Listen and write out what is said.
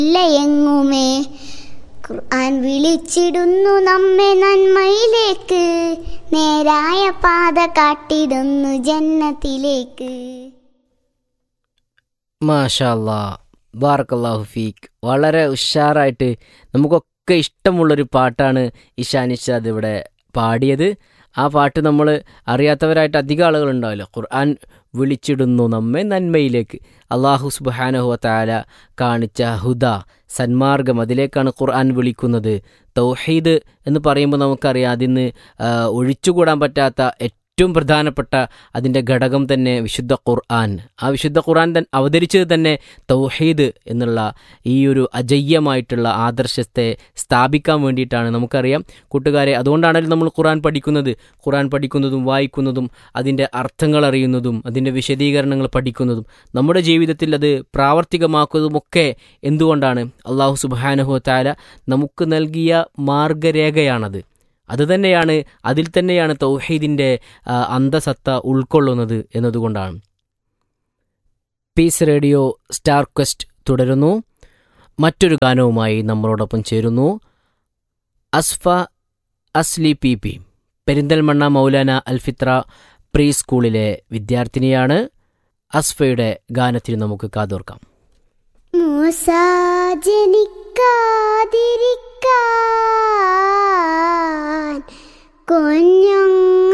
ഇല്ല എങ്ങുമേ ഖുർആൻ വിളിച്ചിടുന്നു നമ്മെ നന്മയിലേക്ക് നേരായ പാത കാട്ടിടുന്നു ജന്നത്തിലേക്ക് മാഷാല്ലാ ബാറക്കല്ലാഹു ഫീക്ക് വളരെ ഉഷാറായിട്ട് നമുക്കൊക്കെ ഇഷ്ടമുള്ളൊരു പാട്ടാണ് ഇഷാനിഷാദ് ഇവിടെ പാടിയത് ആ പാട്ട് നമ്മൾ അറിയാത്തവരായിട്ട് അധികം ആളുകളുണ്ടാവില്ല ഖുർആൻ വിളിച്ചിടുന്നു നമ്മെ നന്മയിലേക്ക് അള്ളാഹു സുബാനഹുവ താല കാണിച്ച ഹുദ സന്മാർഗം അതിലേക്കാണ് ഖുർആൻ വിളിക്കുന്നത് തൗഹീദ് എന്ന് പറയുമ്പോൾ നമുക്കറിയാം അതിന് ആ, ഒഴിച്ചുകൂടാൻ പറ്റാത്ത ഏറ്റവും പ്രധാനപ്പെട്ട അതിൻ്റെ ഘടകം തന്നെ വിശുദ്ധ ഖുർആൻ ആ വിശുദ്ധ ഖുർആൻ തൻ അവതരിച്ചത് തന്നെ തൗഹീദ് എന്നുള്ള ഈ ഒരു അജയ്യമായിട്ടുള്ള ആദർശത്തെ സ്ഥാപിക്കാൻ വേണ്ടിയിട്ടാണ് നമുക്കറിയാം കൂട്ടുകാരെ അതുകൊണ്ടാണല്ലോ നമ്മൾ ഖുർആൻ പഠിക്കുന്നത് ഖുർആൻ പഠിക്കുന്നതും വായിക്കുന്നതും അതിൻ്റെ അർത്ഥങ്ങൾ അറിയുന്നതും അതിൻ്റെ വിശദീകരണങ്ങൾ പഠിക്കുന്നതും നമ്മുടെ ജീവിതത്തിൽ അത് പ്രാവർത്തികമാക്കുന്നതുമൊക്കെ എന്തുകൊണ്ടാണ് അള്ളാഹു സുബാനഹു താല നമുക്ക് നൽകിയ മാർഗരേഖയാണത് അതുതന്നെയാണ് അതിൽ തന്നെയാണ് തൗഹീദിൻ്റെ ആ, അന്തസത്ത ഉൾക്കൊള്ളുന്നത് എന്നതുകൊണ്ടാണ് പീസ് റേഡിയോ സ്റ്റാർ ക്വസ്റ്റ് തുടരുന്നു മറ്റൊരു ഗാനവുമായി നമ്മളോടൊപ്പം ചേരുന്നു Asfa Asli P P Perinthalmanna Maulana Alfitra pre സ്കൂളിലെ വിദ്യാർത്ഥിനിയാണ് അസ്ഫയുടെ ഗാനത്തിന് നമുക്ക് കാതോർക്കാം മൂസ ജനിക്കാതിരിക്കാൻ കൊഞ്ഞ